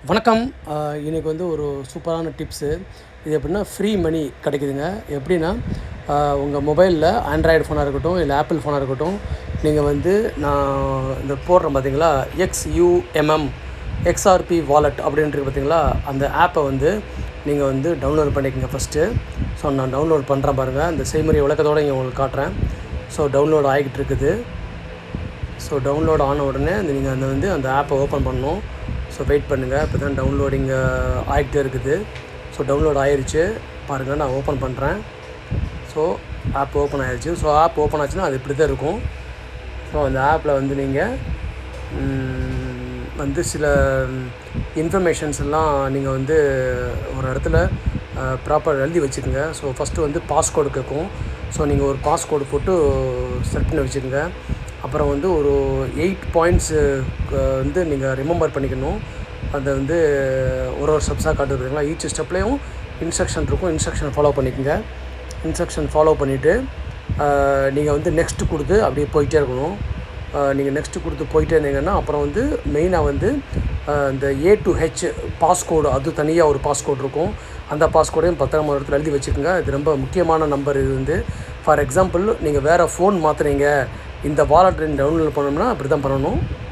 வணக்கம் ஆஹ் இன்னைக்கு வந்து ஒரு சூப்பரான டிப்ஸு இது எப்படின்னா ஃப்ரீ மணி கிடைக்குதுங்க எப்படின்னா உங்கள் மொபைலில் ஆண்ட்ராய்டு ஃபோனாக இருக்கட்டும் இல்லை ஆப்பிள் ஃபோனாக இருக்கட்டும் நீங்கள் வந்து நான் இந்த போடுறேன் பார்த்தீங்களா எக்ஸ்யூஎம்எம் எக்ஸ்ஆர்பி வாலெட் அப்படின்ட்டு பார்த்தீங்களா அந்த ஆப்பை வந்து நீங்கள் வந்து டவுன்லோட் பண்ணிக்கோங்க ஃபஸ்ட்டு ஸோ நான் டவுன்லோட் பண்ணுறேன் பாருங்கள் அந்த செய்முறை விளக்கத்தோடு இங்கே உங்களுக்கு காட்டுறேன் ஸோ டவுன்லோட் ஆகிக்கிட்டு இருக்குது ஸோ டவுன்லோட் ஆன உடனே அந்த நீங்கள் அந்த வந்து அந்த ஆப்பை ஓப்பன் பண்ணணும் ஸோ வெயிட் பண்ணுங்கள் இப்போ தான் டவுன்லோடிங் ஆகிட்டே இருக்குது ஸோ டவுன்லோட் ஆயிருச்சு பாருங்கள் நான் ஓப்பன் பண்ணுறேன் ஸோ ஆப் ஓப்பன் ஆயிருச்சு ஸோ ஆப் ஓப்பன் ஆச்சுன்னா அது இப்படி தான் இருக்கும் ஸோ அந்த ஆப்பில் வந்து நீங்கள் வந்து சில இன்ஃபர்மேஷன்ஸ் எல்லாம் நீங்கள் வந்து ஒரு இடத்துல ப்ராப்பர் எழுதி வச்சுக்கோங்க ஸோ ஃபஸ்ட்டு வந்து பாஸ்கோடு கேட்கும் ஸோ நீங்கள் ஒரு பாஸ்கோடு போட்டு செட் பண்ணி வச்சுக்கோங்க அப்புறம் வந்து ஒரு எயிட் பாயிண்ட்ஸு வந்து நீங்கள் ரிமெம்பர் பண்ணிக்கணும் அதை வந்து ஒரு ஒரு ஸ்டெப்ஸாக காட்டுறதுங்களா ஈச் ஸ்டெப்லேயும் இன்ஸ்ட்ரக்ஷன் இருக்கும் இன்ஸ்ட்ரக்ஷன் ஃபாலோ பண்ணிக்கோங்க இன்ஸ்ட்ரக்ஷன் ஃபாலோ பண்ணிவிட்டு நீங்கள் வந்து நெக்ஸ்ட்டு கொடுத்து அப்படியே போயிட்டே இருக்கணும் நீங்கள் நெக்ஸ்ட்டு கொடுத்து போயிட்டே இருந்தீங்கன்னா அப்புறம் வந்து மெயினாக வந்து அஹ், இந்த ஏ டு ஹெச் பாஸ்கோடு அது தனியாக ஒரு பாஸ்கோடு இருக்கும் அந்த பாஸ்கோடையும் பத்திரமா ஒரு இடத்துல எழுதி வச்சுக்கோங்க இது ரொம்ப முக்கியமான நம்பர் இது வந்து ஃபார் எக்ஸாம்பிள் நீங்கள் வேறு ஃபோன் மாற்றுறீங்க இந்த வாலெட் டவுன்லோட் பண்ணோம்னா அப்படி தான் பண்ணணும்